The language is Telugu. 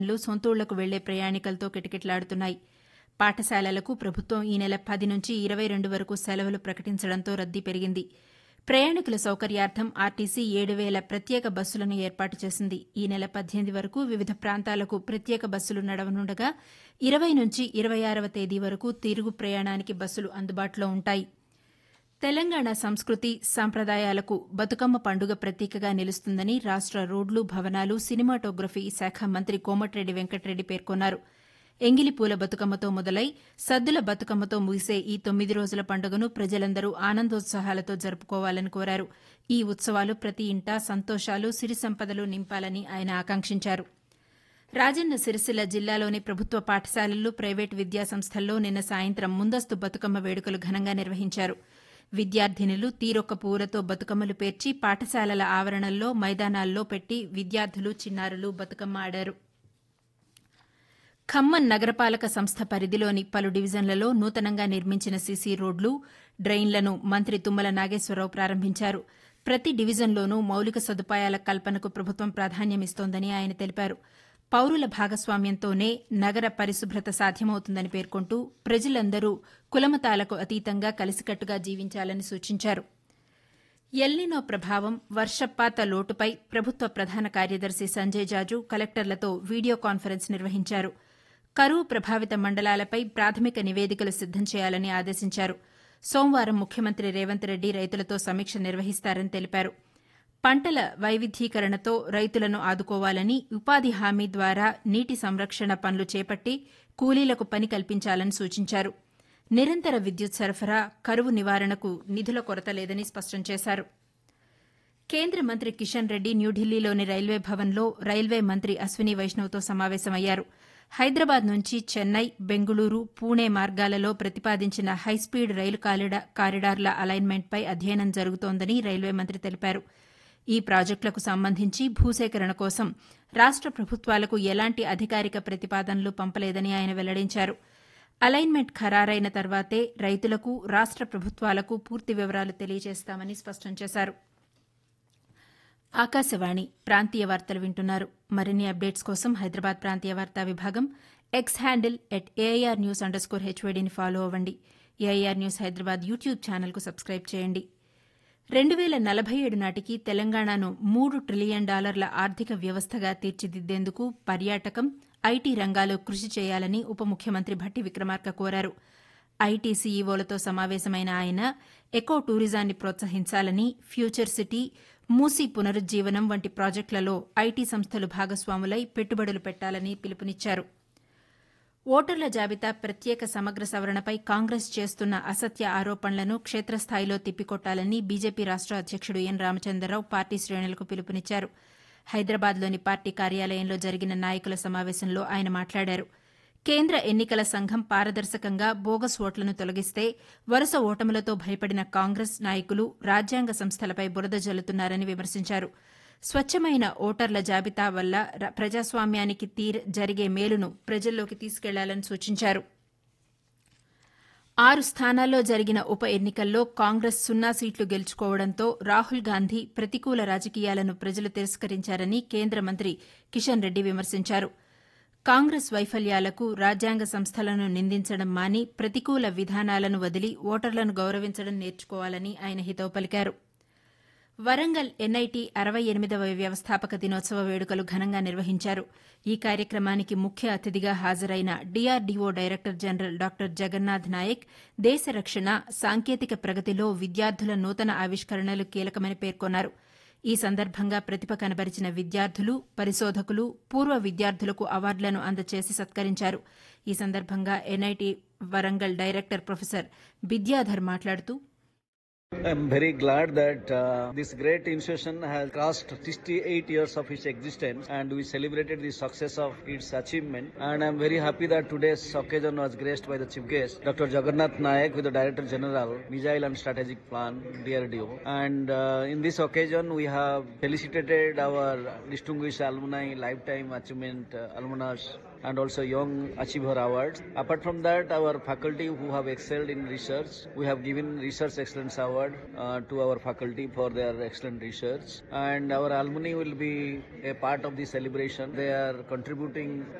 లు సొంతూళ్లకు వెళ్లే ప్రయాణికులతో కిటకిటలాడుతున్నాయి పాఠశాలలకు ప్రభుత్వం ఈ నెల పది నుంచి ఇరవై రెండు వరకు సెలవులు ప్రకటించడంతో రద్దీ పెరిగింది ప్రయాణికుల సౌకర్యార్థం ఆర్టీసీ ఏడు వేల ప్రత్యేక బస్సులను ఏర్పాటు చేసింది ఈ నెల పద్దెనిమిది వరకు వివిధ ప్రాంతాలకు ప్రత్యేక బస్సులు నడవనుండగా ఇరవై నుంచి ఇరవై ఆరవ తేదీ వరకు తిరుగు ప్రయాణానికి బస్సులు అందుబాటులో ఉంటాయి తెలంగాణ సంస్కృతి సంప్రదాయాలకు బతుకమ్మ పండుగ ప్రతీకగా నిలుస్తుందని రాష్ట రోడ్లు భవనాలు సినిమాటోగ్రఫీ శాఖ మంత్రి కోమటిరెడ్డి వెంకటరెడ్డి పేర్కొన్నారు ఎంగిలిపూల బతుకమ్మతో మొదలై సద్దుల బతుకమ్మతో ముగిసే ఈ తొమ్మిది రోజుల పండుగను ప్రజలందరూ ఆనందోత్సాహాలతో జరుపుకోవాలని కోరారు ఈ ఉత్సవాలు ప్రతి ఇంటా సంతోషాలు సిరి సంపదలు నింపాలని ఆయన ఆకాంక్షించారు రాజన్న సిరిసిల్ల జిల్లాలోని ప్రభుత్వ పాఠశాలలు ప్రైవేటు విద్యాసంస్థల్లో నిన్న సాయంత్రం ముందస్తు బతుకమ్మ వేడుకలు ఘనంగా నిర్వహించారు విద్యార్థినులు తీరొక్క పూలతో బతుకమ్మలు పేర్చి పాఠశాలల ఆవరణల్లో మైదానాల్లో పెట్టి విద్యార్థులు చిన్నారులు బతుకమ్మ ఆడారు ఖమ్మం నగరపాలక సంస్థ పరిధిలోని పలు డివిజన్లలో నూతనంగా నిర్మించిన సీసీ రోడ్లు డ్రెయిన్లను మంత్రి తుమ్మల నాగేశ్వరరావు ప్రారంభించారు ప్రతి డివిజన్లోనూ మౌలిక సదుపాయాల కల్పనకు ప్రభుత్వం ప్రాధాన్యమిస్తోందని ఆయన తెలిపారు పౌరుల భాగస్వామ్యంతోనే నగర పరిశుభ్రత సాధ్యమవుతుందని పేర్కొంటూ ప్రజలందరూ కులమతాలకు అతీతంగా కలిసికట్టుగా జీవించాలని సూచించారు ఎల్నినో ప్రభావం వర్షపాత లోటుపై ప్రభుత్వ ప్రధాన కార్యదర్శి సంజయ్ జాజు కలెక్టర్లతో వీడియో కాన్ఫరెన్స్ నిర్వహించారు కరువు ప్రభావిత మండలాలపై ప్రాథమిక నివేదికలు సిద్దం చేయాలని ఆదేశించారు సోమవారం ముఖ్యమంత్రి రేవంత్ రెడ్డి రైతులతో సమీక్ష నిర్వహిస్తారని తెలిపారు పంటల వైవిధ్యీకరణతో రైతులను ఆదుకోవాలని ఉపాధి హామీ ద్వారా నీటి సంరక్షణ పనులు చేపట్టి కూలీలకు పని కల్పించాలని సూచించారు నిరంతర విద్యుత్ సరఫరా కరువు నివారణకు నిధుల కొరత లేదని స్పష్టం చేశారు కేంద్ర మంత్రి కిషన్ రెడ్డి న్యూఢిల్లీలోని రైల్వే భవన్లో రైల్వే మంత్రి అశ్విని వైష్ణవ్తో సమావేశమయ్యారు హైదరాబాద్ నుంచి చెన్నై బెంగుళూరు పూణే మార్గాలలో ప్రతిపాదించిన హైస్పీడ్ రైలు కారిడార్ల అలైన్మెంట్పై అధ్యయనం జరుగుతోందని రైల్వే మంత్రి తెలిపారు ఈ ప్రాజెక్టులకు సంబంధించి భూసేకరణ కోసం రాష్ట ప్రభుత్వాలకు ఎలాంటి అధికారిక ప్రతిపాదనలు పంపలేదని ఆయన వెల్లడించారు అలైన్మెంట్ ఖరారైన తర్వాతే రైతులకు రాష్ట ప్రభుత్వాలకు పూర్తి వివరాలు తెలియజేస్తామని స్పష్టం చేశారు ఆకాశవాణి ప్రాంతీయ వార్తలు వింటున్నారు మరిన్ని అప్డేట్స్ కోసం హైదరాబాద్ ప్రాంతీయ వార్తా విభాగం X handle at AIR news under score హెచ్వైడీని ఫాలో అవ్వండి ఏఐఆర్ న్యూస్ హైదరాబాద్ యూట్యూబ్ ఛానల్కు సబ్స్క్రైబ్ చేయండి రెండు వేల నలభై ఏడు నాటికి తెలంగాణను మూడు ట్రిలియన్ డాలర్ల ఆర్థిక వ్యవస్థగా తీర్చిదిద్దేందుకు పర్యాటకం ఐటీ రంగాలు కృషి చేయాలని ఉప ముఖ్యమంత్రి భట్టి విక్రమార్క కోరారు ఐటీ సీఈఓలతో సమావేశమైన ఆయన ఎకో టూరిజాన్ని ప్రోత్సహించాలని ఫ్యూచర్ సిటీ మూసీ పునరుజ్జీవనం వంటి ప్రాజెక్టులలో ఐటీ సంస్థలు భాగస్వాములై పెట్టుబడులు పెట్టాలని పిలుపునిచ్చారు ఓటర్ల జాబితా ప్రత్యేక సమగ్ర సవరణపై కాంగ్రెస్ చేస్తున్న అసత్య ఆరోపణలను క్షేత్రస్థాయిలో తిప్పికొట్టాలని బీజేపీ రాష్ట అధ్యక్షుడు ఎన్ రామచంద్రరావు పార్టీ శ్రేణులకు పిలుపునిచ్చారు హైదరాబాద్లోని పార్టీ కార్యాలయంలో జరిగిన నాయకుల సమావేశంలో ఆయన మాట్లాడారు కేంద్ర ఎన్నికల సంఘం పారదర్శకంగా బోగస్ ఓట్లను తొలగిస్తే వరుస ఓటములతో భయపడిన కాంగ్రెస్ నాయకులు రాజ్యాంగ సంస్థలపై బురద జల్లుతున్నారని విమర్శించారు స్వచ్చమైన ఓటర్ల జాబితా వల్ల ప్రజాస్వామ్యానికి జరిగే మేలును ప్రజల్లోకి తీసుకెళ్లాలని సూచించారు ఆరు స్థానాల్లో జరిగిన ఉప ఎన్నికల్లో కాంగ్రెస్ సున్నా సీట్లు గెలుచుకోవడంతో రాహుల్ గాంధీ ప్రతికూల రాజకీయాలను ప్రజలు తిరస్కరించారని కేంద్ర మంత్రి కిషన్ రెడ్డి విమర్శించారు కాంగ్రెస్ వైఫల్యాలకు రాజ్యాంగ సంస్థలను నిందించడం మాని ప్రతికూల విధానాలను వదిలి ఓటర్లను గౌరవించడం నేర్చుకోవాలని ఆయన హితవు పలికారు వరంగల్ ఎన్ఐటి అరవై ఎనిమిదవ వ్యవస్థాపక దినోత్సవ వేడుకలు ఘనంగా నిర్వహించారు ఈ కార్యక్రమానికి ముఖ్య అతిథిగా హాజరైన DRDO director general doctor Jagannath Naik దేశ రక్షణ సాంకేతిక ప్రగతిలో విద్యార్థుల నూతన ఆవిష్కరణలు కీలకమని పేర్కొన్నారు ఈ సందర్భంగా ప్రతిభ కనబరిచిన విద్యార్థులు పరిశోధకులు పూర్వ విద్యార్థులకు అవార్డులను అందజేసి సత్కరించారు ఈ సందర్భంగా NIT Warangal director professor Vidyadhar మాట్లాడుతూ I'm very glad that uh, this great institution has crossed 68 years of its existence and we celebrated the success of its achievement. And I'm very happy that today's occasion was graced by the chief guest, Dr. Jagannath Nayak, with the Director General, Missile and Strategic Plan, DRDO. And uh, in this occasion, we have felicitated our distinguished alumni, lifetime achievement uh, alumnus and also Young Achiever Awards. Apart from that, our faculty who have excelled in research, we have given Research Excellence Award award uh, to our faculty for their excellent research. And our alumni will be a part of the celebration. They are contributing